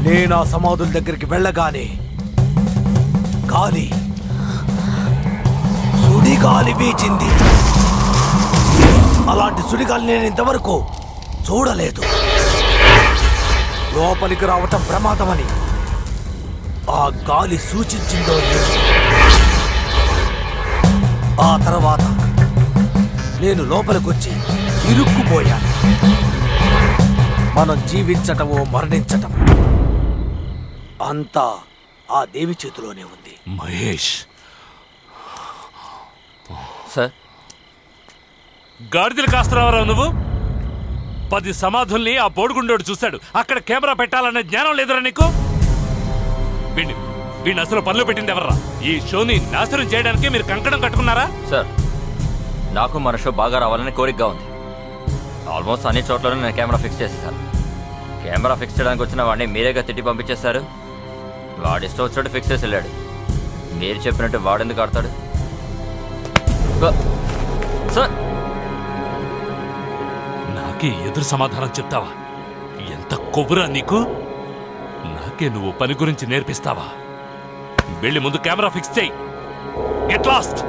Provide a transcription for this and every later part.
నేను ఆ సమాధుల దగ్గరికి వెళ్ళగానే గాలి సుడిగాలి వీచింది అలాంటి సుడిగాలి నేను ఇంతవరకు చూడలేదు లోపలికి రావటం ప్రమాదమని ఆ గాలి సూచించిందో లేదో. ఆ తర్వాత నేను లోపలికొచ్చి ఇరుక్కుపోయాను మనం జీవించటమో మరణించటమో అంతా ఆ దేవి చేతిలోనే ఉంది మహేష్ సార్ గాడిదలు కాస్తున్నావరా నువ్వు పది సమాధుల్ని ఆ బోడిగుండోడు చూశాడు అక్కడ కెమెరా పెట్టాలనే జ్ఞానం లేదురా నీకు వీణ్ణి వీణ్ణి అసలు పనిలో పెట్టింది ఎవర్రా ఈ షోని నాశనం చేయడానికి మీరు కంకణం కట్టుకున్నారా సార్ నాకు మన షో బాగా రావాలని కోరికగా ఉంది ఆల్మోస్ట్ అన్ని చోట్లనూ నేను కెమెరా ఫిక్స్ చేసేసాను కెమెరా ఫిక్స్ చేయడానికి వచ్చిన వాడిని మీరేగా తిట్టి పంపించేశారు వాడి ఇష్టం వచ్చినట్టు ఫిక్స్ చేసి వెళ్ళాడు మీరు చెప్పినట్టు వాడెందుకు ఆడతాడు బ- సార్ నాకే ఎదురు సమాధానం చెప్తావా ఎంత కొవ్వురా నీకు నాకే నువ్వు పని గురించి నేర్పిస్తావా వెళ్ళి ముందు కెమెరా ఫిక్స్ చేయి get lost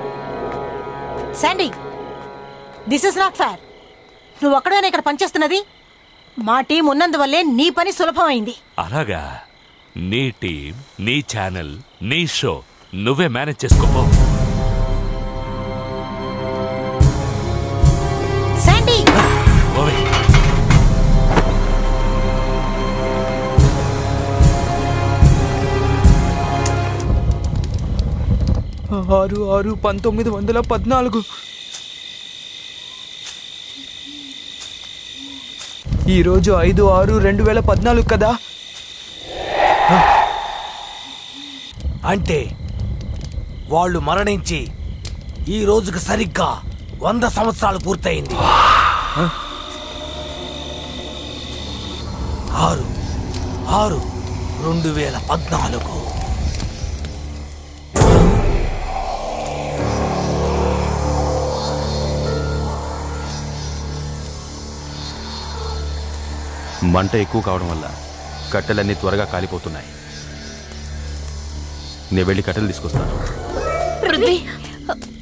Sandy this is not fair నువ్వు ఒక్కడైనా ఇక్కడ పనిచేస్తున్నది మా టీం ఉన్నందువల్లే నీ పని సులభమైంది అలాగా నీ టీం నీ ఛానల్ నీ షో నువ్వే మేనేజ్ చేసుకోపో శాండీ ఓవే ఆరు ఆరు పంతొమ్మిది వందల పద్నాలుగు ఈరోజు ఐదు ఆరు రెండు వేల పద్నాలుగు కదా అంటే వాళ్ళు మరణించి ఈ రోజుకు సరిగ్గా వంద సంవత్సరాలు పూర్తయింది ఆరు ఆరు రెండు వేల పద్నాలుగు మంట ఎక్కువ కావడం వల్ల కట్టెలన్నీ త్వరగా కాలిపోతున్నాయి నేను వెళ్ళి కట్టెలు తీసుకొస్తాను పృథ్వీ